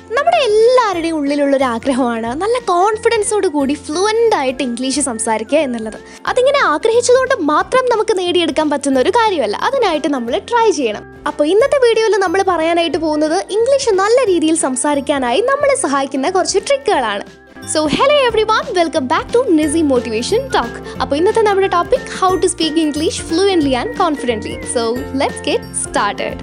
നമ്മുടെ എല്ലാവരുടെയും ഉള്ളിലുള്ള ഒരു ആഗ്രഹമാണ് നല്ല കോൺഫിഡൻസോട് കൂടി ഫ്ലുവൻ്റ് ആയിട്ട് ഇംഗ്ലീഷ് സംസാരിക്കുക എന്നുള്ളത് അതിങ്ങനെ ആഗ്രഹിച്ചതുകൊണ്ട് മാത്രം നമുക്ക് നേടിയെടുക്കാൻ പറ്റുന്ന ഒരു കാര്യമല്ല അതിനായിട്ട് നമ്മൾ ട്രൈ ചെയ്യണം അപ്പോൾ ഇന്നത്തെ വീഡിയോയിൽ നമ്മൾ പറയാനായിട്ട് പോകുന്നത് ഇംഗ്ലീഷ് നല്ല രീതിയിൽ സംസാരിക്കാനായി നമ്മളെ സഹായിക്കുന്ന കുറച്ച് ട്രിക്കുകളാണ് so hello everyone welcome back to നിസി മോട്ടിവേഷൻ ടോക്ക് അപ്പോൾ ഇന്നത്തെ നമ്മുടെ topic how to speak English fluently and confidently so let's get started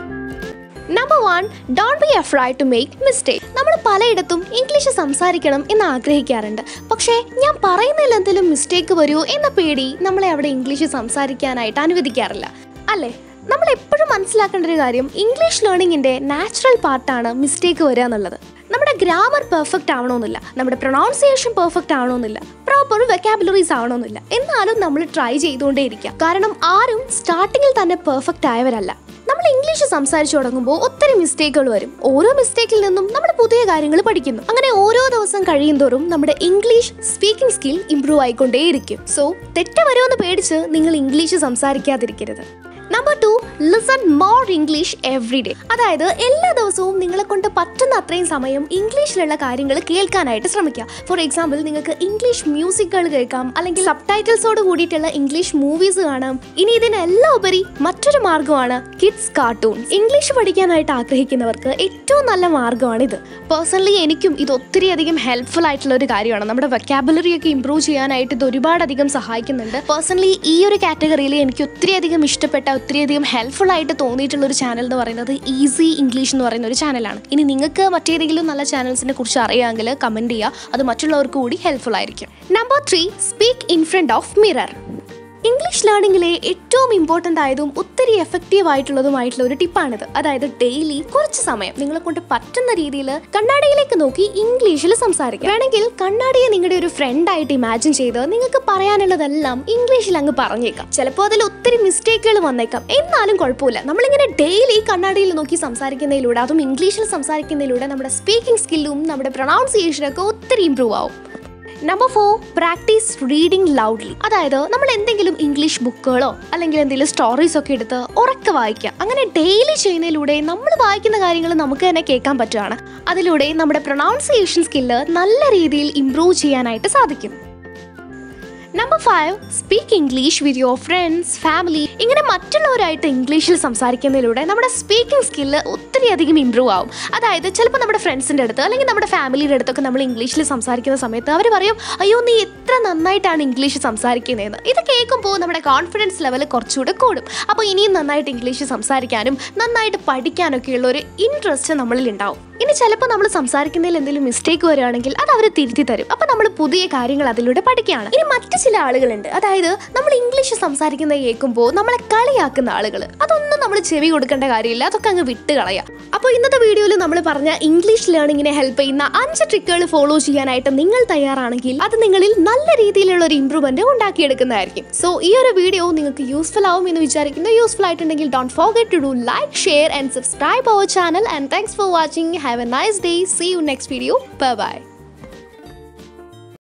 number one don't be afraid to make mistake നമ്മൾ പലയിടത്തും ഇംഗ്ലീഷ് സംസാരിക്കണം എന്ന് ആഗ്രഹിക്കാറുണ്ട് പക്ഷേ ഞാൻ പറയുന്നതിൽ എന്തെങ്കിലും മിസ്റ്റേക്ക് വരുമോ എന്ന പേടി നമ്മളെ അവിടെ ഇംഗ്ലീഷ് സംസാരിക്കാനായിട്ട് അനുവദിക്കാറില്ല അല്ലേ നമ്മൾ എപ്പോഴും മനസ്സിലാക്കേണ്ട ഒരു കാര്യം ഇംഗ്ലീഷ് ലേണിങ്ങിൻ്റെ നാച്ചുറൽ പാർട്ടാണ് മിസ്റ്റേക്ക് വരിക എന്നുള്ളത് നമ്മുടെ ഗ്രാമർ പെർഫെക്റ്റ് ആവണമെന്നില്ല നമ്മുടെ പ്രൊണൗൺസിയേഷൻ പെർഫെക്റ്റ് ആവണമെന്നില്ല പ്രോപ്പർ വെക്കാബുലറീസ് ആവണമെന്നില്ല എന്നാലും നമ്മൾ ട്രൈ ചെയ്തുകൊണ്ടേയിരിക്കുക കാരണം ആരും സ്റ്റാർട്ടിങ്ങിൽ തന്നെ പെർഫെക്റ്റ് ആയവരല്ല നമ്മൾ ഇംഗ്ലീഷ് സംസാരിച്ചു തുടങ്ങുമ്പോൾ ഒത്തിരി മിസ്റ്റേക്കുകൾ വരും ഓരോ മിസ്റ്റേക്കിൽ നിന്നും നമ്മൾ പുതിയ കാര്യങ്ങൾ പഠിക്കുന്നു അങ്ങനെ ഓരോ ദിവസം കഴിയും തോറും നമ്മുടെ ഇംഗ്ലീഷ് സ്പീക്കിംഗ് സ്കിൽ ഇംപ്രൂവ് ആയിക്കൊണ്ടേയിരിക്കും സോ തെറ്റ് വരുമെന്ന് പേടിച്ച് നിങ്ങൾ ഇംഗ്ലീഷ് സംസാരിക്കാതിരിക്കരുത് number two listen more English every day അതായത് എല്ലാ ദിവസവും നിങ്ങളെ കൊണ്ട് പറ്റുന്ന അത്രയും സമയം ഇംഗ്ലീഷിലുള്ള കാര്യങ്ങൾ കേൾക്കാനായിട്ട് ശ്രമിക്കുക ഫോർ എക്സാമ്പിൾ നിങ്ങൾക്ക് ഇംഗ്ലീഷ് മ്യൂസിക്കുകൾ കേൾക്കാം അല്ലെങ്കിൽ സബ് ടൈറ്റിൽസോട് കൂടിയിട്ടുള്ള ഇംഗ്ലീഷ് മൂവീസ് കാണാം ഇനി ഇതിനെല്ലാം ഉപരി മറ്റൊരു മാർഗ്ഗമാണ് കിഡ്സ് കാർട്ടൂൺസ് ഇംഗ്ലീഷ് പഠിക്കാനായിട്ട് ആഗ്രഹിക്കുന്നവർക്ക് ഏറ്റവും നല്ല മാർഗ്ഗമാണിത് പേഴ്സണലി എനിക്കും ഇത് ഒത്തിരി അധികം ഹെൽപ്ഫുൾ ആയിട്ടുള്ള ഒരു കാര്യമാണ് നമ്മുടെ വെക്കാബുലറി ഒക്കെ ഇംപ്രൂവ് ചെയ്യാനായിട്ട് ഇത് ഒരുപാടധികം സഹായിക്കുന്നുണ്ട് പേഴ്സണലി ഈ ഒരു കാറ്റഗറിയിൽ എനിക്ക് ഒത്തിരി അധികം ഇഷ്ടപ്പെട്ട ഒത്തിരിയധികം ഹെൽപ്ഫുൾ ആയിട്ട് തോന്നിയിട്ടുള്ള ഒരു ചാനൽ എന്ന് പറയുന്നത് ഈസി ഇംഗ്ലീഷ് എന്ന് പറയുന്ന ഒരു ചാനലാണ് ഇനി നിങ്ങൾക്ക് മറ്റേതെങ്കിലും നല്ല ചാനൽസിനെ കുറിച്ച് അറിയാമെങ്കിൽ കമൻറ്റ് ചെയ്യുക അത് മറ്റുള്ളവർക്ക് കൂടി ഹെൽപ്ഫുൾ ആയിരിക്കും number three speak in front of mirror English ലേണിംഗിലെ ഏറ്റവും ഇമ്പോർട്ടൻ്റ് ആയതും ഒത്തിരി എഫക്റ്റീവ് ആയിട്ടുള്ളതുമായിട്ടുള്ള ഒരു ടിപ്പാണിത് അതായത് ഡെയിലി കുറച്ച് സമയം നിങ്ങളെ കൊണ്ട് പറ്റുന്ന രീതിയിൽ കണ്ണാടിയിലേക്ക് നോക്കി ഇംഗ്ലീഷിൽ സംസാരിക്കുക വേണമെങ്കിൽ കണ്ണാടിയെ നിങ്ങളുടെ ഒരു ഫ്രണ്ട് ആയിട്ട് ഇമാജിൻ ചെയ്ത് നിങ്ങൾക്ക് പറയാനുള്ളതെല്ലാം ഇംഗ്ലീഷിൽ അങ്ങ് പറഞ്ഞേക്കാം ചിലപ്പോൾ അതിൽ ഒത്തിരി മിസ്റ്റേക്കുകൾ വന്നേക്കാം എന്നാലും കുഴപ്പമില്ല നമ്മളിങ്ങനെ ഡെയിലി കണ്ണാടിയിൽ നോക്കി സംസാരിക്കുന്നതിലൂടെ അതും ഇംഗ്ലീഷിൽ സംസാരിക്കുന്നതിലൂടെ നമ്മുടെ സ്പീക്കിംഗ് സ്കില്ലും നമ്മുടെ പ്രൊണൗൺസിയേഷനൊക്കെ ഒത്തിരി ഇമ്പ്രൂവ് ആവും number four practice reading loudly അതായത് നമ്മൾ എന്തെങ്കിലും ഇംഗ്ലീഷ് ബുക്കുകളോ അല്ലെങ്കിൽ എന്തെങ്കിലും സ്റ്റോറീസ് ഒക്കെ എടുത്ത് ഉറക്കെ വായിക്കുക അങ്ങനെ ഡെയിലി ചെയ്യുന്നതിലൂടെ നമ്മൾ വായിക്കുന്ന കാര്യങ്ങൾ നമുക്ക് തന്നെ കേൾക്കാൻ പറ്റുകയാണ് അതിലൂടെ നമ്മുടെ പ്രൊണൗൺസിയേഷൻ സ്കില്ല് നല്ല രീതിയിൽ ഇംപ്രൂവ് ചെയ്യാനായിട്ട് സാധിക്കും number five speak English with your friends family ഇങ്ങനെ മറ്റുള്ളവരായിട്ട് ഇംഗ്ലീഷിൽ സംസാരിക്കുന്നതിലൂടെ നമ്മുടെ സ്പീക്കിംഗ് സ്കില്ല് ഒത്തിരി അധികം ഇമ്പ്രൂവ് ആവും അതായത് ചിലപ്പോൾ നമ്മുടെ ഫ്രണ്ട്സിൻ്റെ അടുത്ത് അല്ലെങ്കിൽ നമ്മുടെ ഫാമിലിയുടെ അടുത്തൊക്കെ നമ്മൾ ഇംഗ്ലീഷിൽ സംസാരിക്കുന്ന സമയത്ത് അവർ പറയും അയ്യോ നീ എത്ര നന്നായിട്ടാണ് ഇംഗ്ലീഷ് സംസാരിക്കുന്നതെന്ന് ഇത് കേൾക്കുമ്പോൾ നമ്മുടെ കോൺഫിഡൻസ് ലെവൽ കുറച്ചുകൂടെ കൂടും അപ്പോൾ ഇനിയും നന്നായിട്ട് ഇംഗ്ലീഷ് സംസാരിക്കാനും നന്നായിട്ട് പഠിക്കാനൊക്കെയുള്ള ഒരു ഇൻട്രസ്റ്റ് നമ്മളിൽ ഉണ്ടാവും ഇനി ചിലപ്പോൾ നമ്മൾ സംസാരിക്കുന്നതിൽ എന്തെങ്കിലും മിസ്റ്റേക്ക് വരികയാണെങ്കിൽ അത് അവർ തിരുത്തി തരും അപ്പോൾ നമ്മൾ പുതിയ കാര്യങ്ങൾ അതിലൂടെ പഠിക്കുകയാണ് ഇനി മറ്റു ചില ആളുകളുണ്ട് അതായത് നമ്മൾ ഇംഗ്ലീഷ് സംസാരിക്കുന്നത് കേൾക്കുമ്പോൾ നമ്മളെ കളിയാക്കുന്ന ആളുകൾ അതൊന്നും നമ്മൾ ചെവി കൊടുക്കേണ്ട കാര്യമില്ല അതൊക്കെ അങ്ങ് വിട്ട് കളയാം അപ്പോൾ ഇന്നത്തെ വീഡിയോയിൽ നമ്മൾ പറഞ്ഞ ഇംഗ്ലീഷ് ലേണിങ്ങിനെ ഹെൽപ്പ് ചെയ്യുന്ന അഞ്ച് ട്രിക്കുകൾ ഫോളോ ചെയ്യാനായിട്ട് നിങ്ങൾ തയ്യാറാണെങ്കിൽ അത് നിങ്ങളിൽ നല്ല രീതിയിലുള്ള ഒരു ഇമ്പ്രൂവ്മെന്റ് ഉണ്ടാക്കിയെടുക്കുന്നതായിരിക്കും സോ ഈ ഒരു വീഡിയോ നിങ്ങൾക്ക് യൂസ്ഫുൾ ആവും എന്ന് വിചാരിക്കുന്നു യൂസ്ഫുൾ ആയിട്ടുണ്ടെങ്കിൽ don't forget to do like share and subscribe our channel and thanks for watching have a nice day see you next video bye by